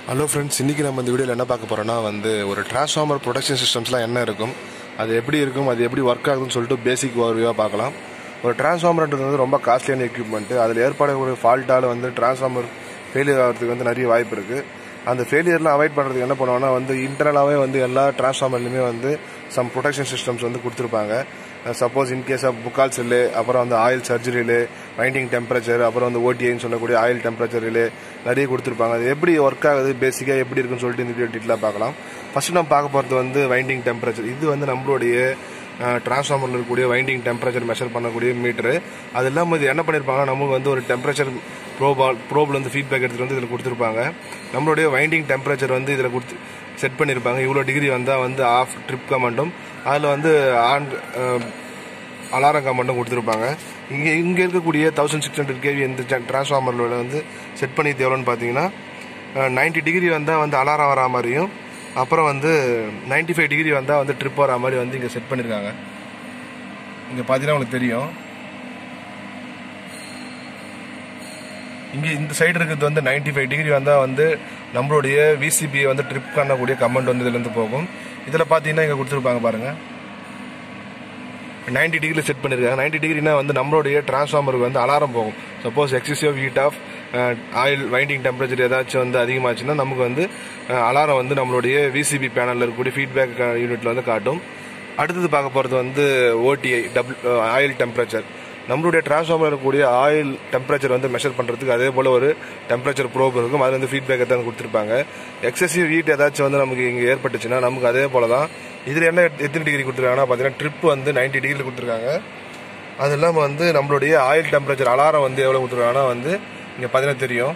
hello friends இன்றைக்கி நம்ம இந்த வீடியோவில் என்ன பார்க்க போகிறோம்னா வந்து ஒரு டிரான்ஸ்ஃபார்மர் ப்ரொடக்ஷன் சிஸ்டம்ஸ்லாம் என்ன இருக்கும் அது எப்படி இருக்கும் அது எப்படி ஒர்க் ஆகுதுன்னு சொல்லிட்டு பேசிக் ஓவர்வியூவாக பார்க்கலாம் ஒரு டிரான்ஸ்ஃபார்மர்ன்றது வந்து ரொம்ப காஸ்ட்லியான எக்யூப்மெண்ட்டு அதில் ஏற்படக்கூடிய ஃபால்ட்டால் வந்து டிரான்ஸ்ஃபார்மர் ஃபெயிலியர் ஆகிறதுக்கு வந்து நிறைய வாய்ப்பு இருக்குது அந்த ஃபெயிலியர்லாம் அவாய்ட் பண்ணுறதுக்கு என்ன பண்ணுவோம்னா வந்து இன்டர்னலாகவே வந்து எல்லா டிரான்ஸ்ஃபார்மர்லையுமே வந்து சம் ப்ரொடெக்ஷன் சிஸ்டம்ஸ் வந்து கொடுத்துருப்பாங்க சப்போஸ் இன்கேஸ் ஆஃப் புக்கால் செல்லு அப்புறம் வந்து oil surgery relay winding temperature அப்புறம் வந்து ஓடிஐன்னு சொல்லக்கூடிய ஆயில் டெம்பரேச்சர் ரிலே நிறைய கொடுத்துருப்பாங்க அது எப்படி ஒர்க் ஆகுது பேசிக்காக எப்படி இருக்குன்னு சொல்லிட்டு இந்த வீடியோ டீட்டெயிலாக பார்க்கலாம் ஃபர்ஸ்ட் நம்ம பார்க்க போகிறது வந்து வைண்டிங் டெம்பரேச்சர் இது வந்து நம்மளுடைய டிரான்ஸ்ஃபார்மரில் இருக்கக்கூடிய வைண்டிங் டெம்பரேச்சர் மெஷர் பண்ணக்கூடிய மீட்ரு அது இல்லாமல் இது என்ன பண்ணியிருப்பாங்க நமக்கு வந்து ஒரு டெம்பரேச்சர் ப்ரோபால் ப்ரோபில் வந்து ஃபீட்பேக் எடுத்துகிட்டு வந்து இதில் கொடுத்துருப்பாங்க நம்மளுடைய வைண்டிங் டெம்பரேச்சர் வந்து இதில் கொடுத்து செட் பண்ணியிருப்பாங்க இவ்வளோ டிகிரி வந்தால் வந்து ஆஃப் ட்ரிப் கமெண்டும் அதில் வந்து ஆன் அலாரம் கமெண்டும் கொடுத்துருப்பாங்க இங்கே இங்கே இருக்கக்கூடிய தௌசண்ட் சிக்ஸ் ஹண்ட்ரட் கேவி இந்த டிரான்ஸ்ஃபார்மரில் வந்து செட் பண்ணி எவ்வளோன்னு பார்த்தீங்கன்னா நைன்டி டிகிரி வந்தால் வந்து அலாரம் வரா மாதிரியும் அப்புறம் வந்து நைன்டி ஃபைவ் டிகிரி வந்தால் வந்து ட்ரிப் வரா மாதிரி வந்து இங்கே செட் பண்ணியிருக்காங்க இங்கே பார்த்தீங்கன்னா உங்களுக்கு தெரியும் இங்கே இந்த சைடு இருக்கிறது வந்து நைன்டி ஃபைவ் டிகிரி வந்தால் வந்து நம்மளுடைய விசிபியை வந்து ட்ரிப் பண்ணக்கூடிய கமெண்ட் வந்து இதுலேருந்து போகும் இதில் பார்த்தீங்கன்னா இங்கே கொடுத்துருப்பாங்க பாருங்கள் நைன்டி டிகிரியில் செட் பண்ணியிருக்காங்க நைன்டி டிகிரினா வந்து நம்மளுடைய டிரான்ஸ்ஃபார்மருக்கு வந்து அலாரம் போகும் suppose excessive heat of oil winding temperature ஏதாச்சும் வந்து அதிகமாச்சுன்னா நமக்கு வந்து அலாரம் வந்து நம்மளுடைய விசிபி பேனலில் இருக்கக்கூடிய ஃபீட்பேக் யூனிட்டில் வந்து காட்டும் அடுத்தது பார்க்க போகிறது வந்து ஓடிஐ டபுள் ஆயில் டெம்பரேச்சர் நம்மளுடைய டிரான்ஸ்ஃபார்மர் இருக்கக்கூடிய ஆயில் டெம்பரேச்சர் வந்து மெஷர் பண்ணுறதுக்கு அதே போல் ஒரு டெம்பரேச்சர் ப்ரோப் இருக்கும் அதில் வந்து ஃபீட்பேக் தான் கொடுத்துருப்பாங்க எக்ஸசிவ் ஹீட் ஏதாச்சும் வந்து நமக்கு இங்கே ஏற்பட்டுச்சுன்னா நமக்கு அதே போல் தான் இதில் என்ன எத்தனை டிகிரி கொடுத்துருக்காங்கன்னா பார்த்தீங்கன்னா ட்ரிப் வந்து நைன்டி டிகிரியில் கொடுத்துருக்காங்க அது இல்லாமல் வந்து நம்மளுடைய ஆயில் டெம்பரேச்சர் அலாரம் வந்து எவ்வளோ கொடுத்துருக்காங்கன்னா வந்து இங்கே பார்த்தீங்கன்னா தெரியும்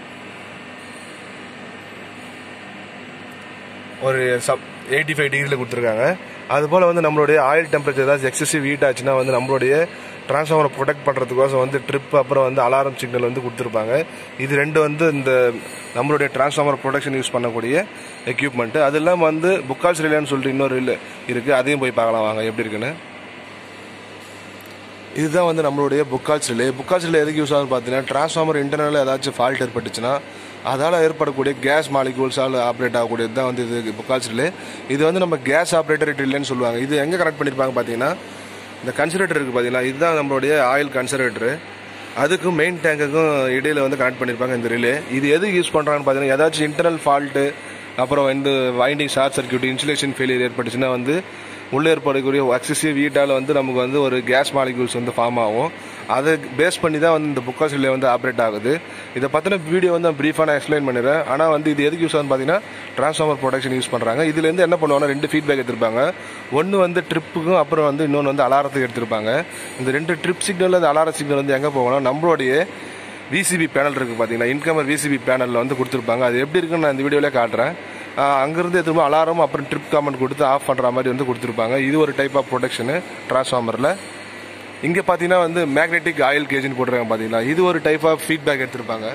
ஒரு சப் எயிட்டி ஃபைவ் டிகிரியில் கொடுத்துருக்காங்க அதுபோல் வந்து நம்மளுடைய ஆயில் டெம்பரேச்சர் ஏதாச்சும் எக்ஸசிவ் ஹீட் ஆச்சுன்னா வந்து நம்மளுடைய டிரான்ஸ்ஃபார்மரை ப்ரொடெக்ட் பண்ணுறதுக்கோசம் வந்து ட்ரிப் அப்புறம் வந்து அலாரம் சிக்னல் வந்து கொடுத்துருப்பாங்க இது ரெண்டு வந்து இந்த நம்மளுடைய டிரான்ஸ்ஃபார்மர் ப்ரொடெக்ஷன் யூஸ் பண்ணக்கூடிய எக்யூப்மெண்ட்டு அது இல்லாமல் வந்து புக்கால்ஸ் ரிலேன்னு சொல்லிட்டு இன்னொரு இல்லை இருக்குது அதையும் போய் பார்க்கலாம் வாங்க எப்படி இருக்குன்னு இதுதான் வந்து நம்மளுடைய புக்கால்ஸ் ரிலே புக்கால்ஸ் ரிலே எதுக்கு யூஸ் ஆகுதுன்னு பார்த்தீங்கன்னா டிரான்ஸ்ஃபார்மர் இன்டர்னலில் ஏதாச்சும் ஃபால்ட் ஏற்பட்டுச்சுன்னா அதால் ஏற்படக்கூடிய கேஸ் மாலிகூல்ஸால் ஆப்ரேட் ஆகக்கூடியது தான் வந்து இது புக்கால்ஸ் ரிலே இது வந்து நம்ம கேஸ் ஆப்ரேட்டர் ரிலேன்னு சொல்லுவாங்க இது எங்கே கனெக்ட் பண்ணியிருப்பாங்க பார்த்தீங்கன்னா இந்த கன்சரேட்டர் இருக்குது பார்த்தீங்களா இதுதான் நம்மளுடைய ஆயில் கன்சரேட்டரு அதுக்கும் மெயின் டேங்குக்கும் இடையில வந்து கனெக்ட் பண்ணியிருப்பாங்க இந்த ரிலே இது எது யூஸ் பண்ணுறாங்கன்னு பார்த்தீங்கன்னா ஏதாச்சும் இன்டர்னல் ஃபால்ட்டு அப்புறம் வந்து winding short circuit insulation failure ஏற்பட்டுச்சுன்னா வந்து உள்ளே ஏற்படக்கூடிய எக்ஸசிவ் ஹீட்டால் வந்து நமக்கு வந்து ஒரு கேஸ் மாலிகூல்ஸ் வந்து ஃபார்ம் ஆகும் அதை பேஸ் பண்ணி தான் வந்து இந்த புக்காஸ் ரிலே வந்து ஆப்ரேட் ஆகுது இதை பற்றின வீடியோ வந்து நான் ப்ரீஃபாக நான் எக்ஸ்பிளைன் பண்ணிடுறேன் ஆனால் வந்து இது எதுக்கு யூஸ் ஆகுதுன்னு பார்த்தீங்கன்னா ட்ரான்ஸ்ஃபார்மர் ப்ரொடக்ஷன் யூஸ் பண்ணுறாங்க இதுலேருந்து என்ன பண்ணுவாங்கன்னா ரெண்டு ஃபீட்பேக் எடுத்திருப்பாங்க ஒன்று வந்து ட்ரிப்புக்கும் அப்புறம் வந்து இன்னொன்று வந்து அலாரத்துக்கு எடுத்திருப்பாங்க இந்த ரெண்டு ட்ரிப் சிக்னல் அந்த அலார சிக்னல் வந்து எங்கே போகணும் நம்மளுடைய விசிபி பேனல் இருக்குது பார்த்தீங்கன்னா இன்கமர் விசிபி பேனலில் வந்து கொடுத்துருப்பாங்க அது எப்படி இருக்குன்னு நான் இந்த வீடியோவிலே காட்டுறேன் அங்கேருந்து திரும்ப அலாரம் அப்புறம் ட்ரிப் கமெண்ட் கொடுத்து ஆஃப் பண்ணுற மாதிரி வந்து கொடுத்துருப்பாங்க இது ஒரு டைப் ஆஃப் ப்ரொடெக்ஷனு டிரான்ஸ்ஃபார்மரில் இங்கே பார்த்தீங்கன்னா வந்து மேக்னெட்டிக் ஆயில் கேஜின்னு போட்டுருக்காங்க பார்த்தீங்களா இது ஒரு டைப் ஆஃப் ஃபீட்பேக் எடுத்திருப்பாங்க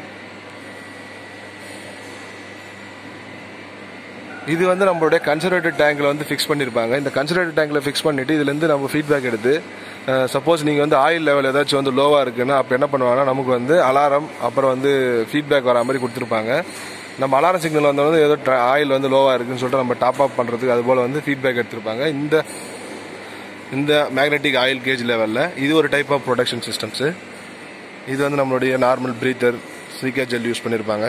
இது வந்து நம்மளுடைய கன்சர்வேட்டிவ் டேங்கில் வந்து ஃபிக்ஸ் பண்ணியிருப்பாங்க இந்த கன்சர்வேட்டிவ் டேங்கில் ஃபிக்ஸ் பண்ணிவிட்டு இதுலேருந்து நம்ம ஃபீட்பேக் எடுத்து சப்போஸ் நீங்கள் வந்து ஆயில் லெவல் ஏதாச்சும் வந்து லோவாக இருக்குன்னா அப்போ என்ன பண்ணுவாங்கன்னா நமக்கு வந்து அலாரம் அப்புறம் வந்து ஃபீட்பேக் வரா மாதிரி கொடுத்துருப்பாங்க நம்ம அலாரம் சிக்னல் வந்தோடனே ஏதோ ஆயில் வந்து லோவாக இருக்குன்னு சொல்லிட்டு நம்ம டாப் அப் பண்ணுறதுக்கு அது போல் வந்து ஃபீட்பேக் எடுத்திருப்பாங்க இந்த இந்த மேக்னெட்டிக் ஆயில் கேஜ் லெவலில் இது ஒரு டைப் ஆஃப் ப்ரொடக்ஷன் சிஸ்டம்ஸு இது வந்து நம்மளுடைய நார்மல் ப்ரீத்தர் சீக்கே ஜெல் யூஸ் பண்ணியிருப்பாங்க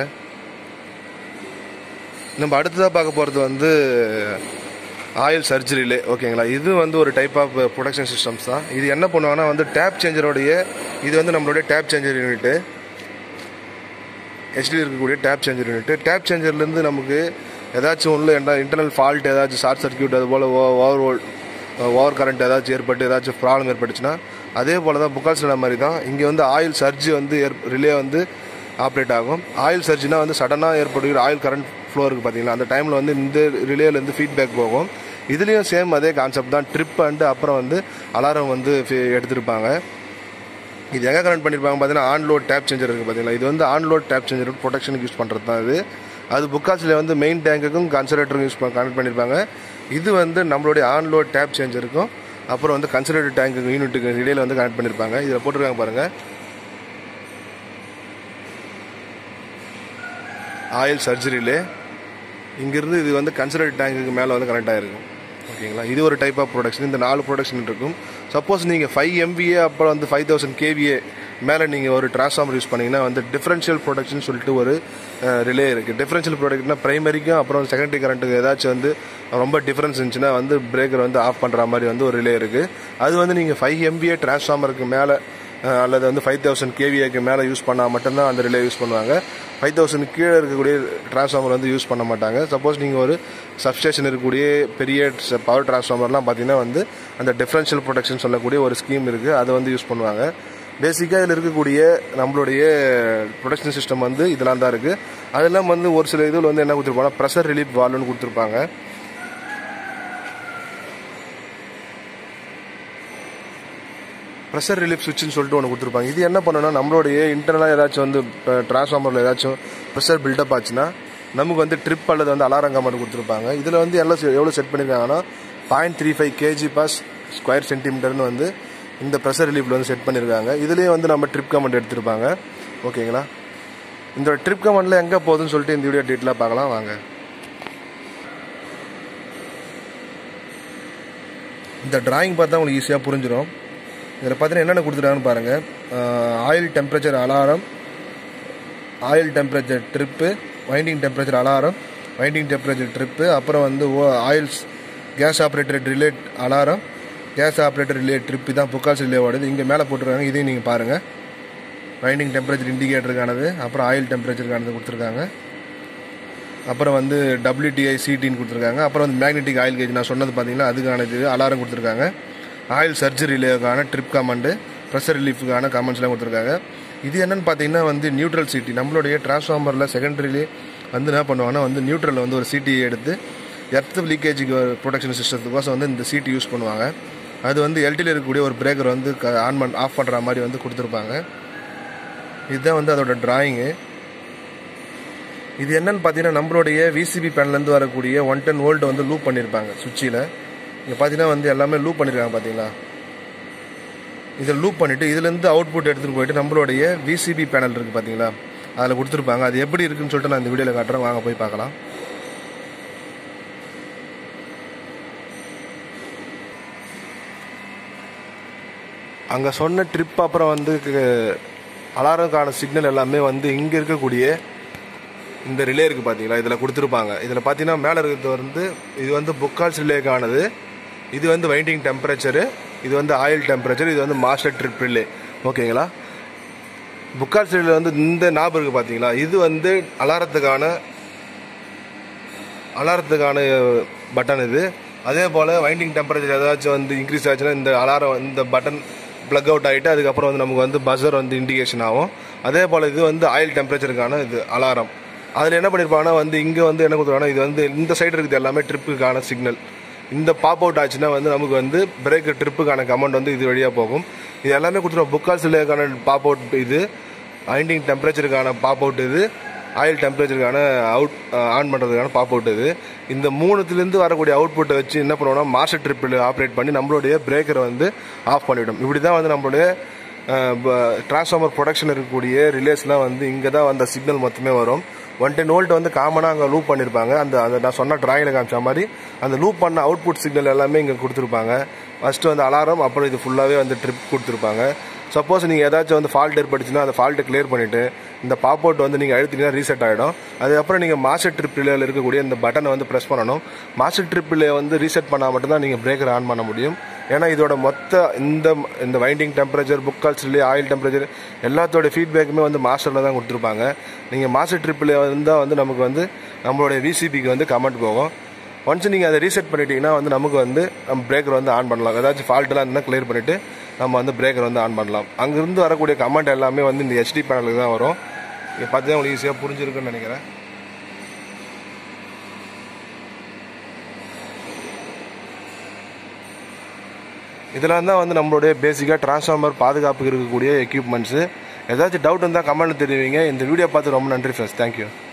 நம்ம அடுத்ததாக பார்க்க போகிறது வந்து ஆயில் சர்ஜரிலே ஓகேங்களா இது வந்து ஒரு டைப் ஆஃப் ப்ரொடக்ஷன் சிஸ்டம்ஸ் தான் இது என்ன பண்ணுவாங்கன்னா வந்து டேப் சேஞ்சரோடைய இது வந்து நம்மளுடைய டேப் சேஞ்சர் யூனிட்டு ஹெச்டி இருக்கக்கூடிய டேப் சேஞ்சர் யூனிட் டேப் சேஞ்சர்லேருந்து நமக்கு ஏதாச்சும் உள்ள இன்டர்னல் ஃபால்ட் ஏதாச்சும் ஷார்ட் சர்க்கியூட் அது போல் ஓவர் ஓவர் கரண்ட் ஏதாச்சும் ஏற்பட்டு ஏதாச்சும் ப்ராப்ளம் ஏற்பட்டுச்சுன்னா அதே போல் தான் புக்கால் சில மாதிரி தான் இங்கே வந்து ஆயில் சர்ஜ் வந்து ரிலே வந்து ஆப்ரேட் ஆகும் ஆயில் சர்ஜ்னா வந்து சடனாக ஏற்படுகிற ஆயில் கரண்ட் ஃப்ளோ இருக்குது பார்த்தீங்களா அந்த டைமில் வந்து இந்த ரிலேலேருந்து ஃபீட்பேக் போகும் இதுலேயும் சேம் அதே கான்செப்ட் தான் ட்ரிப் அண்டு அப்புறம் வந்து அலாரம் வந்து எடுத்திருப்பாங்க இது எங்கே கனெக்ட் பண்ணியிருப்பாங்க பார்த்தீங்கன்னா ஆன்லோட் டேப் சேஞ்சர் இருக்குது பார்த்தீங்களா இது வந்து ஆன்லோட் டேப் சேஞ்சர் ப்ரொடெக்ஷனுக்கு யூஸ் பண்ணுறது தான் இது அது புக்காஸில் வந்து மெயின் டேங்குக்கும் கன்சர்வேட்டருக்கும் யூஸ் கனெக்ட் பண்ணியிருப்பாங்க இது வந்து நம்மளுடைய ஆன்லோட் டேப் சேஞ்சருக்கும் அப்புறம் வந்து கன்சர்வேட்டர் டேங்க்கு யூனிட்டுக்கு இடையில வந்து கனெக்ட் பண்ணியிருப்பாங்க இதில் போட்டிருக்காங்க பாருங்கள் ஆயில் சர்ஜரிலே இங்கிருந்து இது வந்து கன்சிடர் டேங்குக்கு மேலே வந்து கனெக்ட் ஆகிருக்கும் ஓகேங்களா இது ஒரு டைப் ஆஃப் ப்ரொடக்ஷன் இந்த நாலு ப்ரொடக்ஷன் இருக்கும் சப்போஸ் நீங்கள் ஃபைவ் எம்பிஏ அப்புறம் வந்து ஃபைவ் தௌசண்ட் கேவிஏ மேலே நீங்கள் ஒரு டிரான்ஸ்ஃபார்மர் யூஸ் பண்ணீங்கன்னா வந்து டிஃபரன்ஷியல் ப்ரொடக்ஷன் சொல்லிட்டு ஒரு ரிலே இருக்குது டிஃபரன்ஷியல் ப்ரொடக்ட்னா பிரைமரிக்கும் அப்புறம் செகண்டரி கரண்ட்டுக்கு ஏதாச்சும் வந்து ரொம்ப டிஃபரன்ஸ் இருந்துச்சுன்னா வந்து பிரேக்கர் வந்து ஆஃப் பண்ணுற மாதிரி வந்து ஒரு ரிலே இருக்குது அது வந்து நீங்கள் ஃபைவ் எம்பிஏ டிரான்ஸ்ஃபார்மருக்கு மேலே அஹ் அல்லது வந்து ஃபைவ் தௌசண்ட் கேவிஏக்கு மேலே யூஸ் பண்ணால் மட்டும்தான் அந்த ரிலே யூஸ் பண்ணுவாங்க ஃபைவ் தௌசண்ட் கீழே இருக்கக்கூடிய டிரான்ஸ்ஃபார்மர் வந்து யூஸ் பண்ண மாட்டாங்க சப்போஸ் நீங்கள் ஒரு சப்ஸ்டேஷன் இருக்கக்கூடிய பெரிய பவர் டிரான்ஸ்ஃபார்மர்லாம் பார்த்தீங்கன்னா வந்து அந்த டிஃபரன்ஷியல் ப்ரொடக்ஷன் சொல்லக்கூடிய ஒரு ஸ்கீம் இருக்குது அதை வந்து யூஸ் பண்ணுவாங்க பேசிக்காக இதில் இருக்கக்கூடிய நம்மளுடைய ப்ரொடக்ஷன் சிஸ்டம் வந்து இதெல்லாம் தான் இருக்குது அதெல்லாம் வந்து ஒரு சில இதில் வந்து என்ன கொடுத்துருப்பாங்க ப்ரெஷர் ரிலீஃப் வால்வ்னு கொடுத்துருப்பாங்க ப்ரெஷர் ரிலீஃப் சுவிட்ச்னு சொல்லிட்டு ஒன்று கொடுத்துருப்பாங்க இது என்ன பண்ணணும்னா நம்மளுடைய இன்டர்னலாக ஏதாச்சும் வந்து டிரான்ஸ்ஃபார்மரில் ஏதாச்சும் ப்ரெஷர் பில்டப் ஆச்சுன்னா நமக்கு வந்து ட்ரிப் அல்லது வந்து அலாரம் கமெண்ட் கொடுத்துருப்பாங்க இதில் வந்து எல்லாம் செ- எவ்வளோ செட் பண்ணியிருக்காங்கன்னா point three five KG per square சென்டிமீட்டர்னு வந்து இந்த ப்ரெஷர் ரிலீஃபில் வந்து செட் பண்ணியிருக்காங்க இதுலேயே வந்து நம்ம ட்ரிப் கமெண்ட் எடுத்திருப்பாங்க ஓகேங்களா இந்த ட்ரிப் கமெண்டில் எங்கே போகுதுன்னு சொல்லிட்டு இந்த வீடியோ டீட்டெயிலாக பார்க்கலாம் வாங்க இந்த டிராயிங் பார்த்தா உங்களுக்கு ஈஸியாக புரிஞ்சிடும் இதில் பார்த்தீங்கன்னா என்னென்ன கொடுத்துருக்காங்கன்னு பாருங்கள் oil temperature alarm oil temperature trip winding temperature alarm winding temperature trip அப்புறம் வந்து oils gas operator relayed alarm gas operator relayed trip தான் புக்கால்ஸ் ரிலே ஓடுது இங்கே மேலே போட்டிருக்காங்க இதையும் நீங்கள் பாருங்கள் வைண்டிங் டெம்பரேச்சர் இண்டிகேட்டருக்கானது அப்புறம் ஆயில் டெம்பரேச்சருக்கானது கொடுத்துருக்காங்க அப்புறம் வந்து WTI சிடின்னு கொடுத்துருக்காங்க அப்புறம் வந்து மேக்னெட்டிக் ஆயில் கேஜ் நான் சொன்னது பார்த்தீங்கன்னா அதுக்கான இது அலாரம் கொடுத்துருக்காங்க ஆயில் சர்ஜரி ரிலேக்கான ட்ரிப் கமாண்டு ப்ரெஷர் ரிலீஃபுக்கான கமெண்ட்ஸ்லாம் கொடுத்துருக்காங்க இது என்னன்னு பார்த்தீங்கன்னா வந்து நியூட்ரல் சிட்டி நம்மளுடைய டிரான்ஸ்ஃபார்மரில் செகண்டரிலே வந்து என்ன பண்ணுவாங்கன்னா வந்து நியூட்ரலில் வந்து ஒரு சிட்டி எடுத்து எர்த் லீக்கேஜுக்கு ப்ரொடக்ஷன் சிஸ்டத்துக்கோசம் வந்து இந்த சிட்டி யூஸ் பண்ணுவாங்க அது வந்து எல்டியில் இருக்கக்கூடிய ஒரு பிரேக்கர் வந்து ஆன் பண் ஆஃப் பண்ணுற மாதிரி வந்து கொடுத்துருப்பாங்க இதுதான் வந்து அதோட டிராயிங்கு இது என்னன்னு பார்த்தீங்கன்னா நம்மளுடைய விசிபி பேனல்லேருந்து வரக்கூடிய ஒன் டென் வோல்ட் வந்து லூப் பண்ணியிருப்பாங்க சுவிட்சில் இங்கே பார்த்தீங்கன்னா வந்து எல்லாமே லூப் பண்ணியிருக்காங்க பார்த்தீங்களா இதை லூப் பண்ணிவிட்டு இதுலேருந்து அவுட்புட் எடுத்துகிட்டு போயிட்டு நம்மளுடைய விசிபி பேனல் இருக்குது பார்த்தீங்களா அதில் கொடுத்துருப்பாங்க அது எப்படி இருக்குன்னு சொல்லிட்டு நான் இந்த வீடியோவில் காட்டுறேன் வாங்க போய் பார்க்கலாம் அங்கே சொன்ன ட்ரிப் அப்புறம் வந்து அலாரம்கான சிக்னல் எல்லாமே வந்து இங்கே இருக்கக்கூடிய இந்த ரிலே இருக்குது பார்த்தீங்களா இதில் கொடுத்துருப்பாங்க இதில் பார்த்தீங்கன்னா மேலே இருக்கிறது வந்து இது வந்து புக்கால்ஸ் ரிலேக்கானது இது வந்து வைண்டிங் டெம்பரேச்சரு இது வந்து ஆயில் டெம்பரேச்சர் இது வந்து மாஸ்டர் ட்ரிப் ரிலே ஓகேங்களா புக்கால்ஸ் ரிலே வந்து இந்த நாப் இருக்குது பார்த்தீங்களா இது வந்து அலாரத்துக்கான அலாரத்துக்கான பட்டன் இது அதே போல் வைண்டிங் டெம்பரேச்சர் ஏதாச்சும் வந்து இன்க்ரீஸ் ஆச்சுன்னா இந்த அலாரம் இந்த பட்டன் ப்ளக் அவுட் ஆகிட்டு அதுக்கப்புறம் வந்து நமக்கு வந்து பஸர் வந்து இண்டிகேஷன் ஆகும் அதே போல் இது வந்து ஆயில் டெம்பரேச்சருக்கான இது அலாரம் அதில் என்ன பண்ணியிருப்பாங்கன்னா வந்து இங்கே வந்து என்ன கொடுத்துருவாங்கன்னா இது வந்து இந்த சைடு இருக்குது எல்லாமே ட்ரிப்புக்கான சிக்னல் இந்த பாப் அவுட் ஆச்சுன்னா வந்து நமக்கு வந்து பிரேக் ட்ரிப்புக்கான கமெண்ட் வந்து இது வழியாக போகும் இது எல்லாமே கொடுத்துருவோம் புக்கால் சிலைக்கான பாப் அவுட் இது வைண்டிங் டெம்பரேச்சருக்கான பாப் அவுட் இது ஆயில் டெம்பரேச்சருக்கான அவுட் ஆன் பண்ணுறதுக்கான பாப் அவுட் இது இந்த மூணுத்துலேருந்து வரக்கூடிய அவுட்புட்டை வச்சு என்ன பண்ணுவோம்னா மாஸ்டர் ட்ரிப்பில் ஆப்ரேட் பண்ணி நம்மளுடைய பிரேக்கரை வந்து ஆஃப் பண்ணிவிடும் இப்படி தான் வந்து நம்மளுடைய டிரான்ஸ்ஃபார்மர் ப்ரொடக்ஷன் இருக்கக்கூடிய ரிலேஸ்லாம் வந்து இங்கே தான் அந்த சிக்னல் மொத்தமே வரும் ஒன் டென் வோல்ட் வந்து காமனாக அங்கே லூப் பண்ணியிருப்பாங்க அந்த அந்த நான் சொன்ன ட்ராயிங்கில் காமிச்ச மாதிரி அந்த லூப் பண்ண அவுட்புட் சிக்னல் எல்லாமே இங்கே கொடுத்துருப்பாங்க ஃபஸ்ட்டு வந்து அலாரம் அப்புறம் இது ஃபுல்லாகவே வந்து ட்ரிப் கொடுத்துருப்பாங்க சப்போஸ் நீங்கள் ஏதாச்சும் வந்து ஃபால்ட் ஏற்பட்டுச்சுன்னா அந்த ஃபால்ட்டை கிளியர் பண்ணிவிட்டு இந்த பாப் அவுட் வந்து நீங்கள் அழுத்தினீங்கன்னா ரீசெட் ஆகிடும் அதுக்கப்புறம் நீங்கள் மாஸ்டர் ட்ரிப் ரிலேயில் இருக்கக்கூடிய இந்த பட்டனை வந்து ப்ரெஸ் பண்ணணும் மாஸ்டர் ட்ரிப் ரிலே வந்து ரீசெட் பண்ணால் மட்டும்தான் நீங்கள் பிரேக்கர் ஆன் பண்ண முடியும் ஏன்னா இதோட மொத்த இந்த இந்த winding temperature Buchholz relay oil temperature எல்லாத்தோட ஃபீட்பேக்குமே வந்து மாஸ்டரில் தான் கொடுத்துருப்பாங்க நீங்கள் மாஸ்டர் ட்ரிப்பில் இருந்தால் வந்து நமக்கு வந்து நம்மளுடைய விசிபிக்கு வந்து கமெண்ட் போகும் ஒன்ஸ் நீங்கள் அதை ரீசெட் பண்ணிட்டீங்கன்னா வந்து நமக்கு வந்து நம்ம பிரேக்கர் வந்து ஆன் பண்ணலாம் ஏதாச்சும் ஃபால்ட்டெல்லாம் இருந்தால் கிளியர் பண்ணிவிட்டு நம்ம வந்து பிரேக்கர் வந்து ஆன் பண்ணலாம் அங்கேருந்து வரக்கூடிய கமெண்ட் எல்லாமே வந்து இந்த ஹெச்டி பேனலுக்கு தான் வரும் இங்கே பார்த்தீங்கன்னா உங்களுக்கு ஈஸியாக புரிஞ்சிருக்குன்னு நினைக்கிறேன் இதெல்லாம் தான் வந்து நம்மளுடைய பேசிக்காக டிரான்ஸ்ஃபார்மர் பாதுகாப்புக்கு இருக்கக்கூடிய எக்யூப்மெண்ட்ஸு ஏதாச்சும் டவுட் இருந்தால் கமெண்ட் தெரிவிங்க இந்த வீடியோ பார்த்து ரொம்ப நன்றி ஃப்ரெண்ட்ஸ் தேங்க்யூ